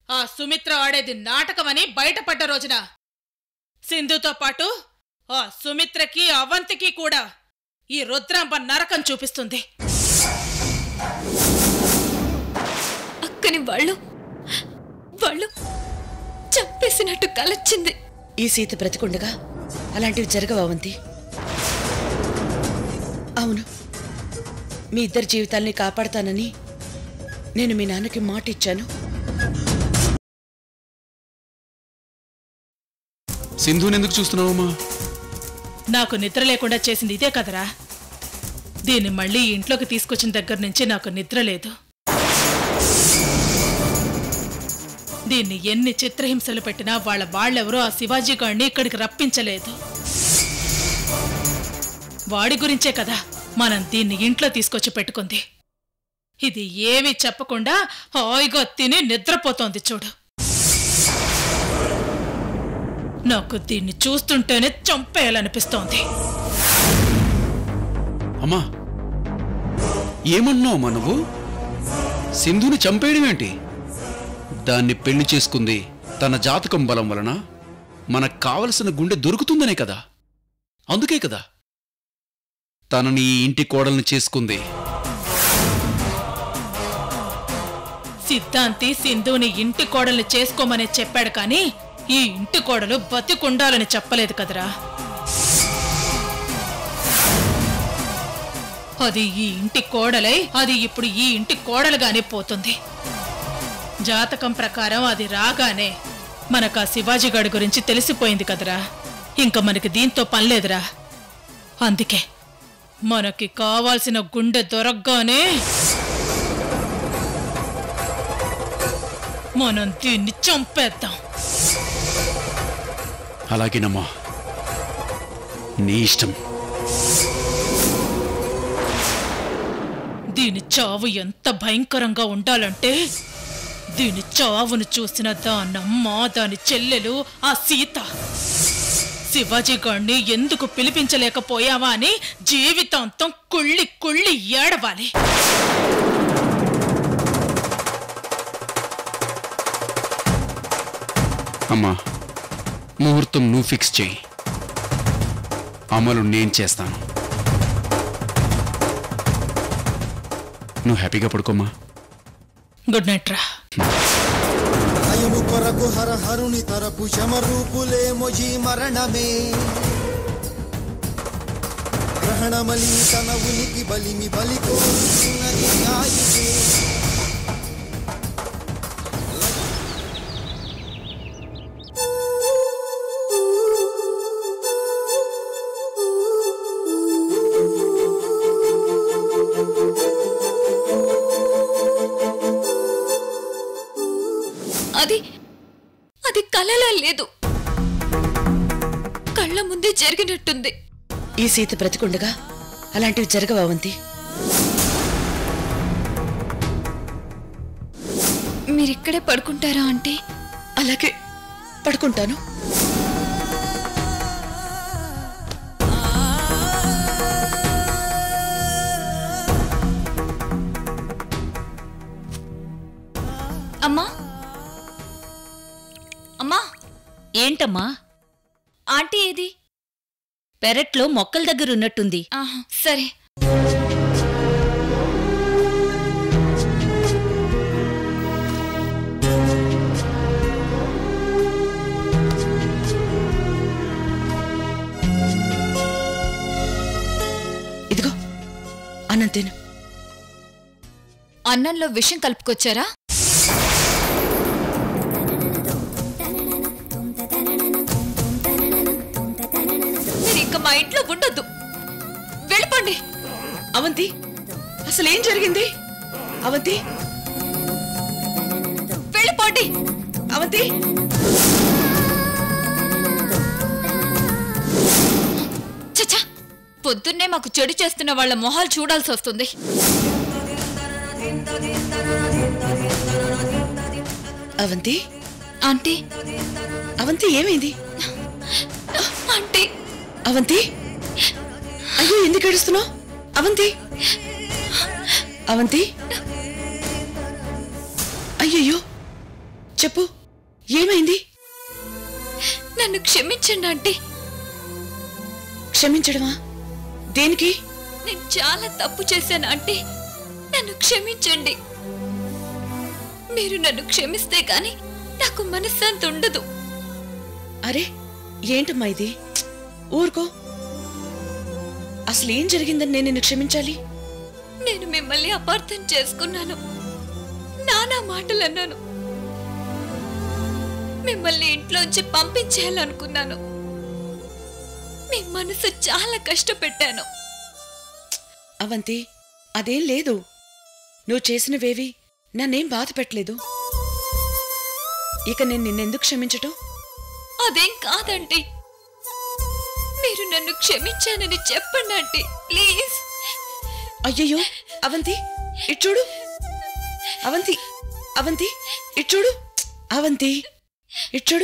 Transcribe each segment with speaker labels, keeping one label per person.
Speaker 1: ఆ సుమిత్ర ఆడేది నాటకమని బయటపడ్డ రోజున సింధుతో పాటు ఆ సుమిత్రకి అవంతికి కూడా ఈ రుద్రాంబ నరకం చూపిస్తుంది
Speaker 2: అక్కని వాళ్ళు వాళ్ళు చంపేసినట్టు కలొచ్చింది
Speaker 3: ఈ సీత బ్రతికుండగా అలాంటివి జరగవు అవంతి అవును మీ ఇద్దరి జీవితాల్ని కాపాడతానని నేను మీ నాన్నకి మాట ఇచ్చాను
Speaker 4: సింధుని ఎందుకు చూస్తున్నావమ్మా
Speaker 1: నాకు నిద్ర లేకుండా చేసింది ఇదే కదరా దీన్ని మళ్ళీ ఇంట్లోకి తీసుకొచ్చిన దగ్గర నుంచి నాకు నిద్ర లేదు దీన్ని ఎన్ని చిత్రహింసలు పెట్టినా వాళ్ళ వాళ్ళెవరూ ఆ శివాజీ గాడిని ఇక్కడికి రప్పించలేదు వాడి గురించే కదా మనం దీన్ని ఇంట్లో తీసుకొచ్చి పెట్టుకుంది ఇది ఏమీ చెప్పకుండా హాయిగా తిని నిద్రపోతోంది చూడు నాకు దీన్ని చూస్తుంటేనే చంపేయాలనిపిస్తోంది
Speaker 4: అమ్మా ఏమన్నావు అమ్మా నువ్వు సింధుని చంపేయడం ఏంటి దాన్ని పెళ్లి చేసుకుంది తన జాతకం బలం వలన మనకు కావలసిన గుండె దొరుకుతుందనే కదా అందుకే కదా తనని ఈ ఇంటి కోడల్ని చేసుకుంది
Speaker 1: సిద్ధాంతి సింధుని ఇంటి కోడల్ని చేసుకోమని చెప్పాడు కానీ ఈ ఇంటి కోడలు బతికుండాలని చెప్పలేదు కదరా అది ఈ ఇంటి కోడలై అది ఇప్పుడు ఈ ఇంటి కోడలుగానే పోతుంది జాతకం ప్రకారం అది రాగానే మనకు ఆ శివాజీ గాడి గురించి తెలిసిపోయింది కదరా ఇంకా మనకి దీంతో పనిలేదురా అందుకే మనకి కావాల్సిన గుండె దొరకగానే మనం దీన్ని చంపేద్దాం
Speaker 4: అలాగేనమ్మా నీ ఇష్టం
Speaker 1: దీని చావు ఎంత భయంకరంగా ఉండాలంటే దీని చావును చూసిన దానమ్మ దాని చెల్లెలు ఆ సీత శివాజీ గారిని ఎందుకు పిలిపించలేకపోయావా అని జీవితాంతం కుళ్ళి కుళ్ళి ఏడవాలి
Speaker 4: అమ్మా ముహూర్తం నువ్వు ఫిక్స్ చేయి అమలు నేను చేస్తాను నువ్వు హ్యాపీగా పడుకోమ్మా
Speaker 1: గుడ్ నైట్ రా
Speaker 5: భయము కొరకు హర హరుని తరపు శమరూపులే మొజి మరణమే గ్రహణమలి తన ఉనికి బలిమి బలి కోరుతున్నది ఆయుధే
Speaker 2: అది అది కలలా లేదు కళ్ళ ముందే జరిగినట్టుంది
Speaker 3: ఈ సీత బ్రతికుండగా అలాంటివి జరగవు అవంతి
Speaker 2: మీరిక్కడే పడుకుంటారా అంటే
Speaker 3: అలాగే పడుకుంటాను
Speaker 2: అమ్మా అమ్మా
Speaker 6: ఏంటమ్మా
Speaker 2: ఆంటీ ఏది
Speaker 6: పెరట్లో మొక్కల దగ్గర ఉన్నట్టుంది
Speaker 2: ఆహా, సరే
Speaker 3: ఇదిగో అన్నం తిను
Speaker 2: అన్నంలో విషం కలుపుకొచ్చారా మీరు ఇంకా మా ఇంట్లో ఉండొద్దు వెళ్ళిపోండి
Speaker 3: అవంతి అసలు ఏం జరిగింది అవంతి
Speaker 2: వెళ్ళిపోండి
Speaker 3: అవంతి
Speaker 2: చచ్చా పొద్దున్నే మాకు చెడు చేస్తున్న వాళ్ళ మొహాలు చూడాల్సి వస్తుంది
Speaker 3: అవంతి
Speaker 2: ఆంటీ
Speaker 3: అవంతి ఏమైంది
Speaker 2: ఆంటీ
Speaker 3: అవంతి అయ్యో ఎందుకు ఏడుస్తున్నావు అవంతి అవంతి అయ్యయ్యో చెప్పు ఏమైంది
Speaker 2: నన్ను క్షమించండి ఆంటీ
Speaker 3: క్షమించడమా దేనికి
Speaker 2: నేను చాలా తప్పు చేశాను ఆంటీ నన్ను క్షమించండి మీరు నన్ను క్షమిస్తే గాని నాకు మనశ్శాంతి ఉండదు
Speaker 3: అరే ఏంటమ్మా ఇది ఛ్! ఊరుకో అసలు ఏం జరిగిందని నేను నిన్ను క్షమించాలి
Speaker 2: నేను మిమ్మల్ని అపార్థం చేసుకున్నాను నానా మాటలు అన్నాను మిమ్మల్ని ఇంట్లోంచి పంపించేయాలనుకున్నాను మీ మనసు చాలా కష్టపెట్టాను
Speaker 3: అవంతి అదేం లేదు నువ్వు చేసినవేవి నన్నేం బాధ పెట్టలేదు ఇక నేను నిన్నెందుకు క్షమించటం
Speaker 2: అదేం కాదండి మీరు నన్ను క్షమించానని చెప్పండి ఆంటీ ప్లీజ్
Speaker 3: అయ్యయ్యో అవంతి ఇచ్చూడు అవంతి అవంతి ఇచ్చూడు అవంతి ఇచ్చూడు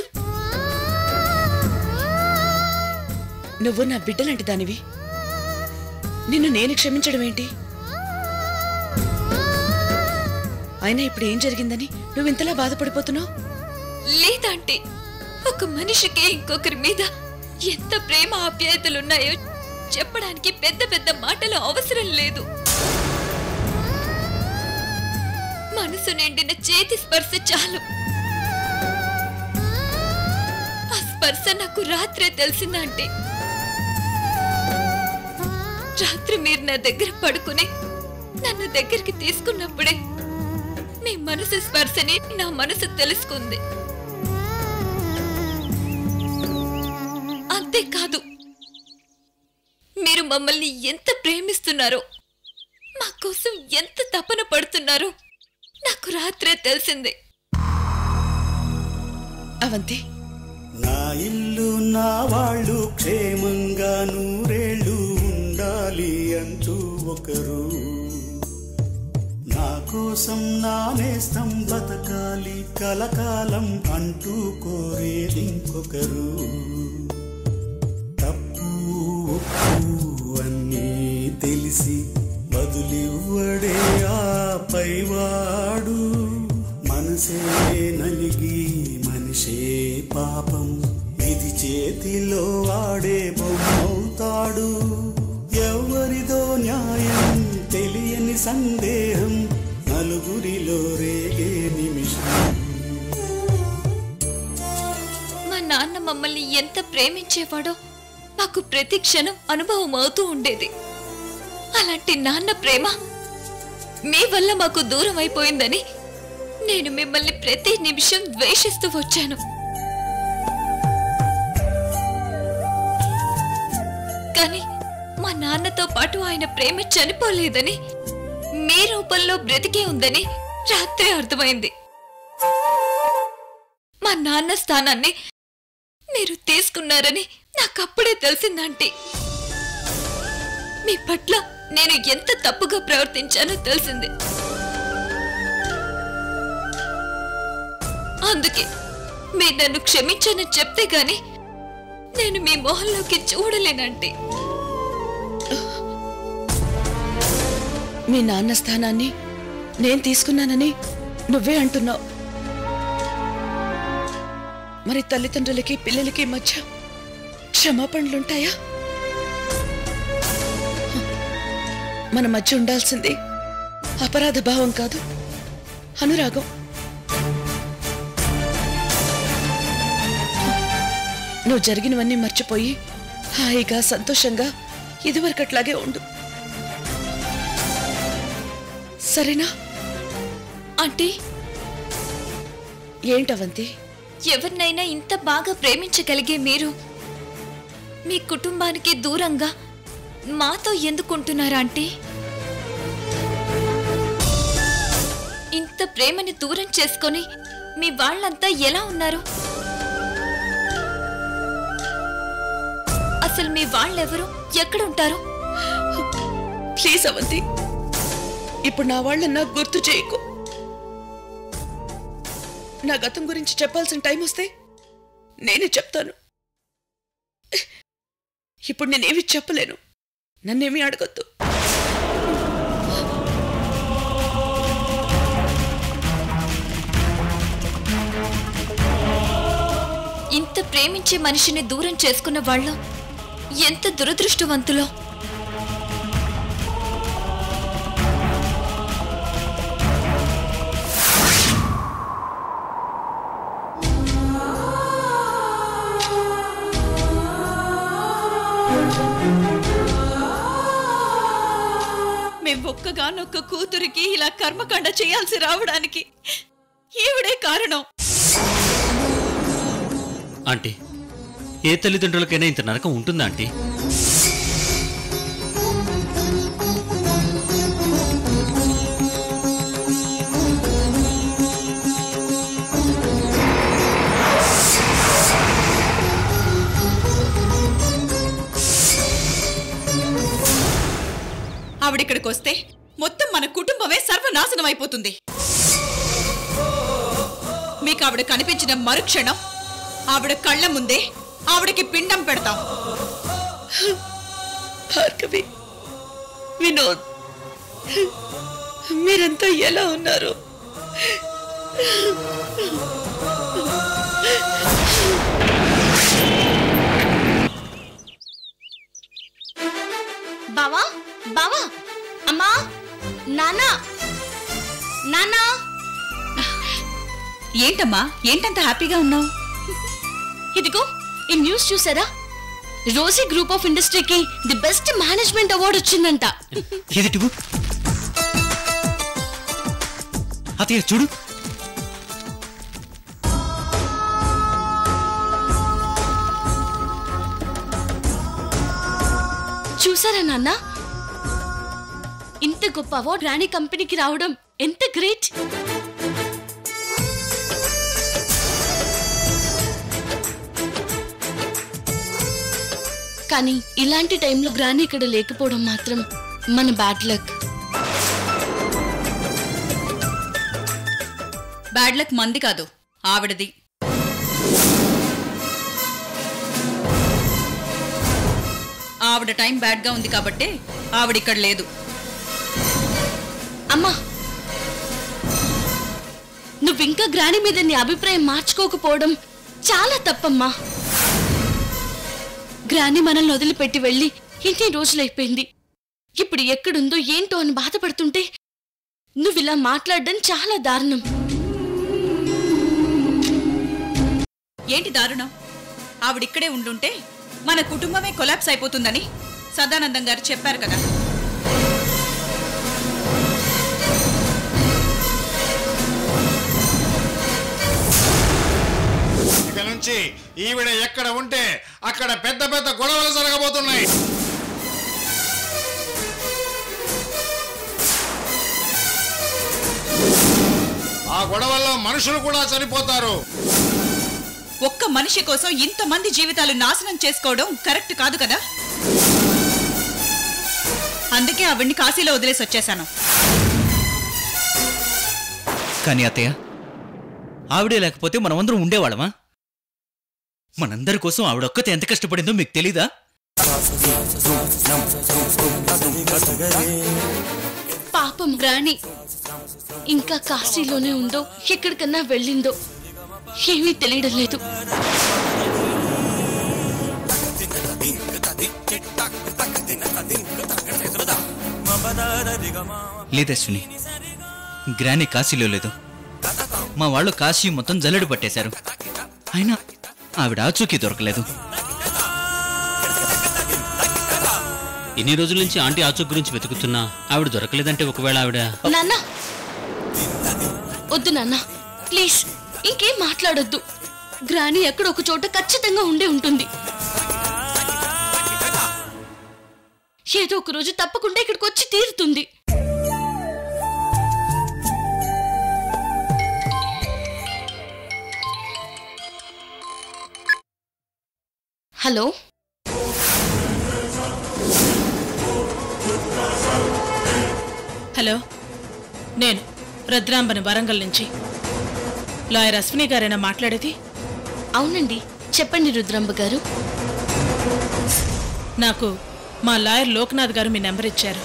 Speaker 3: నువ్వు నా బిడ్డలాంటి దానివి నిన్ను నేను క్షమించడం ఏంటి అయినా ఇప్పుడు ఏం జరిగిందని నువ్వు ఇంతలా బాధపడిపోతున్నావు
Speaker 2: లేదంటే ఒక మనిషికి ఇంకొకరి మీద ఎంత ప్రేమ ఆప్యాయతలున్నాయో చెప్పడానికి పెద్ద పెద్ద మాటలు అవసరం లేదు మనసు నిండిన చేతి స్పర్శ చాలు ఆ స్పర్శ నాకు రాత్రే తెలిసిందంటే రాత్రి మీరు నా దగ్గర పడుకుని నన్ను దగ్గరికి తీసుకున్నప్పుడే మీ మనసు స్పర్శని నా మనసు తెలుసుకుంది అంతేకాదు మీరు మమ్మల్ని ఎంత ప్రేమిస్తున్నారో మా కోసం ఎంత తపన పడుతున్నారో నాకు రాత్రే తెలిసింది
Speaker 3: అవంతి
Speaker 7: నా ఇల్లు నా వాళ్ళు క్షేమంగా నూరేళ్ళు ఉండాలి అంటూ ఒకరు నా కోసం నా నేస్తం బతకాలి కలకాలం అంటూ కోరేది ఇంకొకరు తప్పు ఒప్పు అన్నీ తెలిసి బదులివ్వడే ఆ పైవాడు మనసే నలిగి మనిషే పాపం ఇది చేతిలో ఆడే బొమ్మవుతాడు ఎవరిదో న్యాయం తెలియని సందేహం నలుగురిలో రేగే నిమిషం
Speaker 2: మా నాన్న మమ్మల్ని ఎంత ప్రేమించేవాడో మాకు ప్రతి క్షణం అనుభవం అవుతూ ఉండేది అలాంటి నాన్న ప్రేమ మీ వల్ల మాకు దూరం అయిపోయిందని నేను మిమ్మల్ని ప్రతి నిమిషం ద్వేషిస్తూ వచ్చాను కానీ మా నాన్నతో పాటు ఆయన ప్రేమ చనిపోలేదని మీ రూపంలో బ్రతికే ఉందని రాత్రే అర్థమైంది మా నాన్న స్థానాన్ని మీరు తీసుకున్నారని నాకు అప్పుడే తెలిసిందంటే మీ పట్ల నేను ఎంత తప్పుగా ప్రవర్తించానో తెలిసింది అందుకే మీరు నన్ను క్షమించానని చెప్తే గాని నేను మీ మొహంలోకి చూడలేనంటే
Speaker 3: మీ నాన్న స్థానాన్ని నేను తీసుకున్నానని నువ్వే అంటున్నావు మరి తల్లిదండ్రులకి పిల్లలకి మధ్య క్షమాపణలుంటాయా మన మధ్య ఉండాల్సింది అపరాధ భావం కాదు అనురాగం నువ్వు జరిగినవన్నీ మర్చిపోయి హాయిగా సంతోషంగా ఇదివరకట్లాగే ఉండు సరేనా
Speaker 2: అంటే
Speaker 3: ఏంటవంతి
Speaker 2: ఎవరినైనా ఇంత బాగా ప్రేమించగలిగే మీరు మీ కుటుంబానికి దూరంగా మాతో ఎందుకుంటున్నారా అంటే ఇంత ప్రేమని దూరం చేసుకొని మీ వాళ్ళంతా ఎలా ఉన్నారు అసలు మీ వాళ్ళెవరు ఎక్కడుంటారు
Speaker 3: ప్లీజ్ అవంతి ఇప్పుడు నా వాళ్ళన్నా గుర్తు చేయకు నా గతం గురించి చెప్పాల్సిన టైం వస్తే నేనే చెప్తాను ఇప్పుడు నేనేమి చెప్పలేను నన్నేమీ అడగొద్దు
Speaker 2: ఇంత ప్రేమించే మనిషిని దూరం చేసుకున్న వాళ్ళు ఎంత దురదృష్టవంతులో
Speaker 8: మేం ఒక్కగానొక్క కూతురికి ఇలా కర్మకాండ చేయాల్సి రావడానికి ఈవిడే కారణం
Speaker 9: ఆంటీ ఏ తల్లిదండ్రులకైనా ఇంత నరకం ఉంటుందా ఆంటీ
Speaker 8: ఆవిడిక్కడికి వస్తే మొత్తం మన కుటుంబమే సర్వనాశనం అయిపోతుంది మీకు ఆవిడ కనిపించిన మరుక్షణం ఆవిడ కళ్ళ ముందే ఆవిడకి పిండం పెడతాం
Speaker 3: భార్గవి వినోద్ మీరంతా ఎలా ఉన్నారు
Speaker 6: బావా బావా అమ్మా నానా నానా
Speaker 8: ఏంటమ్మా ఏంటంత హ్యాపీగా ఉన్నావు
Speaker 6: ఇదిగో ఈ న్యూస్ చూసారా రోజీ గ్రూప్ ఆఫ్ ఇండస్ట్రీకి ది బెస్ట్ మేనేజ్మెంట్ అవార్డు వచ్చిందంట
Speaker 9: ఏది టివు అతయ్య చూడు
Speaker 6: చూసారా నాన్న ఇంత గొప్ప అవార్డు రాణి కంపెనీకి రావడం ఎంత గ్రేట్ కానీ ఇలాంటి టైంలో గ్రాని ఇక్కడ లేకపోవడం మాత్రం మన బ్యాడ్ లక్
Speaker 8: బ్యాడ్ లక్ మంది కాదు ఆవిడది ఆవిడ టైం బ్యాడ్గా ఉంది కాబట్టే ఆవిడ ఇక్కడ లేదు
Speaker 6: అమ్మా నువ్వింకా గ్రాని మీద నీ అభిప్రాయం మార్చుకోకపోవడం చాలా తప్పమ్మా గ్రాని మనల్ని వదిలిపెట్టి వెళ్ళి ఎన్ని రోజులైపోయింది ఇప్పుడు ఎక్కడుందో ఏంటో అని బాధపడుతుంటే నువ్విలా మాట్లాడడం చాలా దారుణం
Speaker 8: ఏంటి దారుణం ఆవిడిక్కడే ఉండుంటే మన కుటుంబమే కొలాప్స్ అయిపోతుందని సదానందం గారు చెప్పారు కదా
Speaker 10: ఇక నుంచి ఈవిడ ఎక్కడ ఉంటే అక్కడ పెద్ద పెద్ద గొడవలు జరగబోతున్నాయి ఆ గొడవల్లో మనుషులు కూడా చనిపోతారు
Speaker 8: ఒక్క మనిషి కోసం ఇంతమంది జీవితాలు నాశనం చేసుకోవడం కరెక్ట్ కాదు కదా అందుకే ఆవిడ్ని కాశీలో వదిలేసి వచ్చేశాను
Speaker 9: కానీ అత్తయ్య ఆవిడే లేకపోతే మనమందరం ఉండేవాళ్ళమా మనందరి కోసం ఆవిడొక్కతే ఎంత కష్టపడిందో మీకు తెలీదా
Speaker 6: పాపం గ్రాని ఇంకా కాశీలోనే ఉందో ఎక్కడికన్నా వెళ్ళిందో ఏమీ తెలియడం లేదు
Speaker 9: లేదశ్విని గ్రాని కాశీలో లేదు మా వాళ్ళు కాశీ మొత్తం జల్లెడు పట్టేశారు అయినా ఆవిడ ఆచూకీ దొరకలేదు
Speaker 11: ఎన్ని రోజుల నుంచి ఆంటీ ఆచూక్ గురించి వెతుకుతున్నా ఆవిడ దొరకలేదంటే ఒకవేళ ఆవిడ
Speaker 6: నాన్న వద్దు నాన్న ప్లీజ్ ఇంకేం మాట్లాడొద్దు గ్రాని ఎక్కడ ఒక చోట ఖచ్చితంగా ఉండే ఉంటుంది ఏదో ఒక రోజు తప్పకుండా ఇక్కడికి వచ్చి తీరుతుంది హలో
Speaker 1: హలో నేను రుద్రాంబని వరంగల్ నుంచి లాయర్ అశ్విని గారేనా మాట్లాడేది
Speaker 6: అవునండి చెప్పండి రుద్రంబ గారు
Speaker 1: నాకు మా లాయర్ లోక్నాథ్ గారు మీ నెంబర్ ఇచ్చారు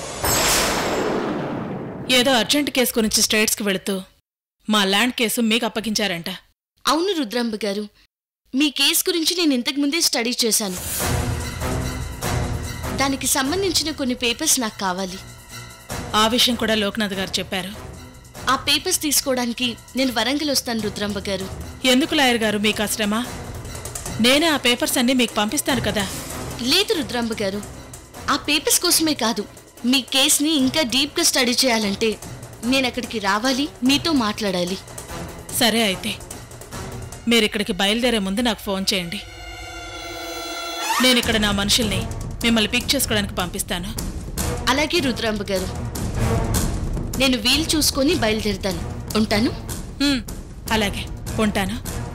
Speaker 1: ఏదో అర్జెంట్ కేసు గురించి స్టేట్స్కి వెళుతూ మా ల్యాండ్ కేసు మీకు అప్పగించారంట
Speaker 6: అవును రుద్రంబ గారు మీ కేసు గురించి నేను ఇంతకు ముందే స్టడీ చేశాను దానికి సంబంధించిన కొన్ని పేపర్స్ నాకు కావాలి
Speaker 1: ఆ విషయం కూడా లోక్నాథ్ గారు చెప్పారు
Speaker 6: ఆ పేపర్స్ తీసుకోవడానికి నేను వరంగల్ వస్తాను రుద్రంబ గారు
Speaker 1: ఎందుకు లాయర్ గారు మీకు ఆ శ్రమ నేనే ఆ పేపర్స్ అన్ని మీకు పంపిస్తాను కదా
Speaker 6: లేదు రుద్రంబ గారు ఆ పేపర్స్ కోసమే కాదు మీ కేసుని ఇంకా డీప్గా స్టడీ చేయాలంటే నేను అక్కడికి రావాలి మీతో మాట్లాడాలి
Speaker 1: సరే అయితే మీరు ఇక్కడికి బయలుదేరే ముందు నాకు ఫోన్ చేయండి నేను ఇక్కడ నా మనుషుల్ని మిమ్మల్ని పిక్ చేసుకోవడానికి పంపిస్తాను
Speaker 6: అలాగే రుద్రాంబ గారు నేను వీలు చూసుకొని బయలుదేరుతాను ఉంటాను
Speaker 1: హ్మ్, అలాగే ఉంటాను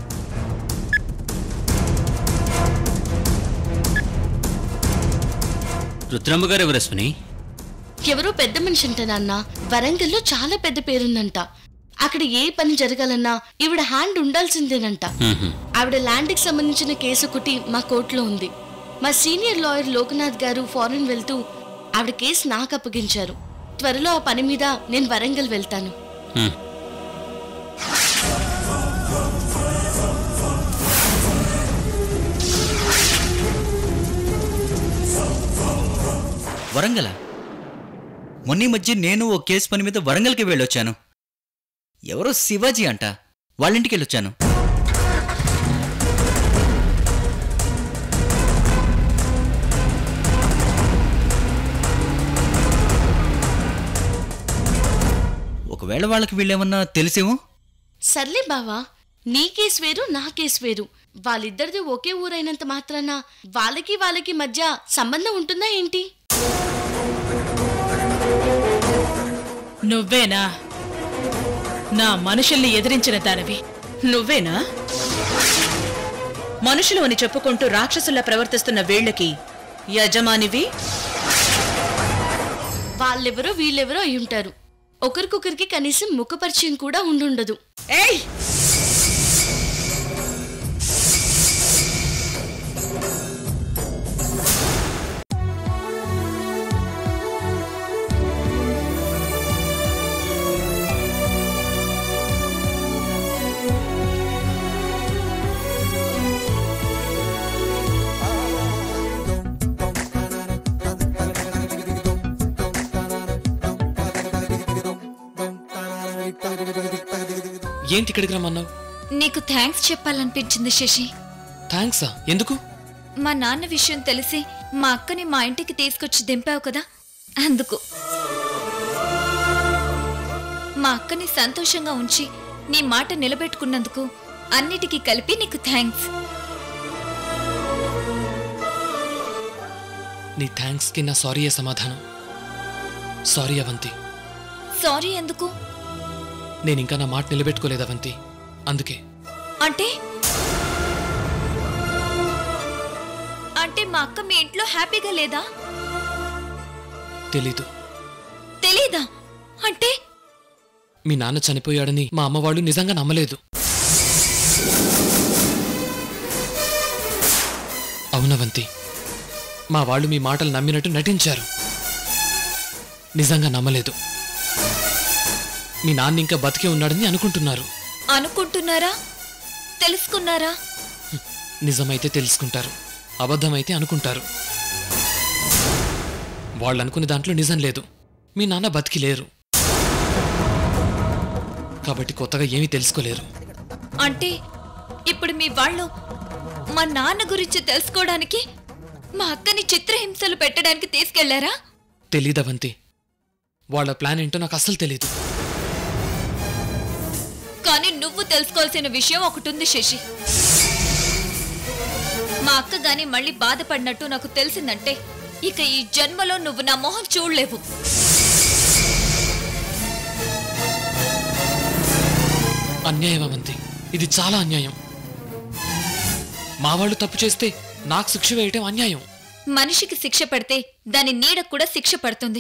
Speaker 11: రుద్రమ్మ గారు ఎవరు అశ్విని
Speaker 6: ఎవరో పెద్ద మనిషి అంట నాన్న వరంగల్లో చాలా పెద్ద పేరుందంట అక్కడ ఏ పని జరగాలన్నా ఈవిడ హ్యాండ్ ఉండాల్సిందేనంట
Speaker 11: మ్మ్హ్మ్.
Speaker 6: ఆవిడ ల్యాండ్కి సంబంధించిన కేసు ఒకటి మా కోర్టులో ఉంది మా సీనియర్ లాయర్ లోకనాథ్ గారు ఫారెన్ వెళ్తూ ఆవిడ కేసు నాకు అప్పగించారు త్వరలో ఆ పని మీద నేను వరంగల్ వెళ్తాను
Speaker 11: మ్మ్.
Speaker 9: వరంగల మొన్న ఈ మధ్య నేను ఓ కేసు పని మీద వరంగల్కి వెళ్ళొచ్చాను ఎవరో శివాజీ అంట వాళ్ళింటికి వెళ్ళొచ్చాను ఒకవేళ వాళ్ళకి వీళ్ళేమన్నా తెలిసేమో
Speaker 6: సర్లే బావా నీ కేసు వేరు నా కేసు వేరు వాళ్ళిద్దరిది ఒకే ఊరైనంత మాత్రాన వాళ్ళకి వాళ్ళకి మధ్య సంబంధం ఉంటుందా ఏంటి
Speaker 1: నువ్వేనా నా మనుషుల్ని ఎదిరించిన దానివి
Speaker 3: నువ్వేనా మనుషులు అని చెప్పుకుంటూ రాక్షసుల్లా ప్రవర్తిస్తున్న వీళ్ళకి యజమానివి
Speaker 6: వాళ్ళెవరో వీళ్ళెవరో అయి ఉంటారు ఒకరికొకరికి కనీసం ముఖపరిచయం కూడా ఉండుండదు
Speaker 3: ఏయ్
Speaker 12: ఏంటి ఇక్కడికి రమ్మన్నావు
Speaker 2: నీకు థ్యాంక్స్ చెప్పాలనిపించింది శశి
Speaker 12: థ్యాంక్సా ఎందుకు
Speaker 2: మా నాన్న విషయం తెలిసి మా అక్కని మా ఇంటికి తీసుకొచ్చి దింపావు కదా అందుకు మా అక్కని సంతోషంగా ఉంచి నీ మాట నిలబెట్టుకున్నందుకు అన్నిటికీ కలిపి నీకు థ్యాంక్స్
Speaker 12: నీ థ్యాంక్స్కి నా సారీయే సమాధానం సారీ అవంతి
Speaker 2: సారీ ఎందుకు
Speaker 12: నేను ఇంకా నా మాట నిలబెట్టుకోలేదు అవంతి అందుకే
Speaker 2: అంటే అంటే మా అక్క మీ ఇంట్లో హ్యాపీగా లేదా
Speaker 12: తెలీదు
Speaker 2: తెలీదా అంటే
Speaker 12: మీ నాన్న చనిపోయాడని మా అమ్మ వాళ్ళు నిజంగా నమ్మలేదు అవునవంతి మా వాళ్ళు మీ మాటలు నమ్మినట్టు నటించారు నిజంగా నమ్మలేదు మీ నాన్న ఇంకా బతికే ఉన్నాడని అనుకుంటున్నారు
Speaker 2: అనుకుంటున్నారా తెలుసుకున్నారా
Speaker 12: నిజమైతే తెలుసుకుంటారు అబద్ధమైతే అనుకుంటారు వాళ్ళు అనుకునే దాంట్లో నిజం లేదు మీ నాన్న బతికి లేరు కాబట్టి కొత్తగా ఏమీ తెలుసుకోలేరు
Speaker 2: అంటే ఇప్పుడు మీ వాళ్ళు మా నాన్న గురించి తెలుసుకోవడానికి మా అక్కని చిత్రహింసలు పెట్టడానికి తీసుకెళ్లారా
Speaker 12: తెలీదవంతి వాళ్ళ ప్లాన్ ఏంటో నాకు అస్సలు తెలీదు
Speaker 2: కానీ నువ్వు తెలుసుకోవాల్సిన విషయం ఒకటి ఉంది శశి మా అక్క గాని మళ్ళీ బాధపడినట్టు నాకు తెలిసిందంటే ఇక ఈ జన్మలో నువ్వు నా మొహం చూడలేవు
Speaker 12: అన్యాయం అవంతి ఇది చాలా అన్యాయం మా వాళ్ళు తప్పు చేస్తే నాకు శిక్ష వేయటం అన్యాయం
Speaker 2: మనిషికి శిక్ష పడితే దాని నీడకు కూడా శిక్ష పడుతుంది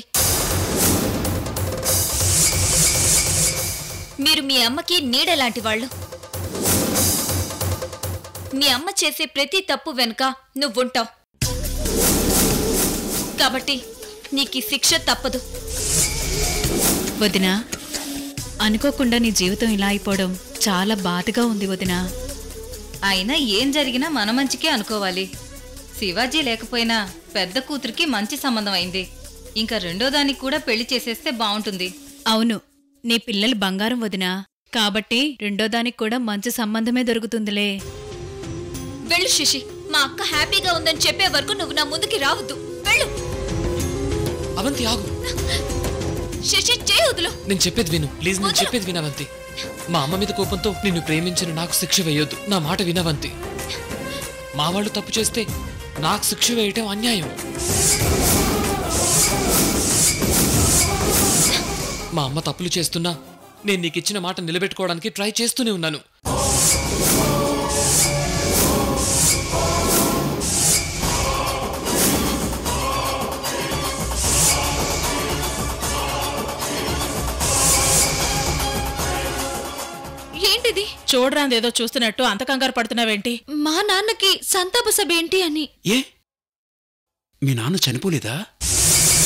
Speaker 2: మీరు మీ అమ్మకి నీడ లాంటి వాళ్ళు మీ అమ్మ చేసే ప్రతి తప్పు వెనుక నువ్వుంటావు కాబట్టి నీకు ఈ శిక్ష తప్పదు
Speaker 8: వదినా అనుకోకుండా నీ జీవితం ఇలా అయిపోవడం చాలా బాధగా ఉంది వదినా
Speaker 13: అయినా ఏం జరిగినా మన మంచికే అనుకోవాలి శివాజీ లేకపోయినా పెద్ద కూతురికి మంచి సంబంధం అయింది ఇంకా రెండో దానికి కూడా పెళ్లి చేసేస్తే బాగుంటుంది
Speaker 8: అవును నీ పిల్లలు బంగారం వదినా కాబట్టి రెండో దానికి కూడా మంచి సంబంధమే దొరుకుతుందిలే
Speaker 2: వెళ్ళు శశి మా అక్క హ్యాపీగా ఉందని చెప్పే వరకు నువ్వు నా ముందుకి రావద్దు వెళ్ళు
Speaker 12: అవంతి ఆగు
Speaker 2: శశి చేయి వదులు
Speaker 12: నేను చెప్పేది విను ప్లీజ్ నేను చెప్పేది వినవంతి మా అమ్మ మీద కోపంతో నిన్ను ప్రేమించిన నాకు శిక్ష వేయొద్దు నా మాట వినవంతి మా వాళ్ళు తప్పు చేస్తే నాకు శిక్ష వేయటం అన్యాయం మా అమ్మ తప్పులు చేస్తున్నా నేను నీకు ఇచ్చిన మాట నిలబెట్టుకోవడానికి ట్రై చేస్తూనే ఉన్నాను
Speaker 2: ఏంటిది
Speaker 1: చూడరాందేదో చూస్తున్నట్టు అంత కంగారు పడుతున్నావేంటి
Speaker 2: మా నాన్నకి సంతాప సభ ఏంటి అని
Speaker 4: ఏ మీ నాన్న చనిపోలేదా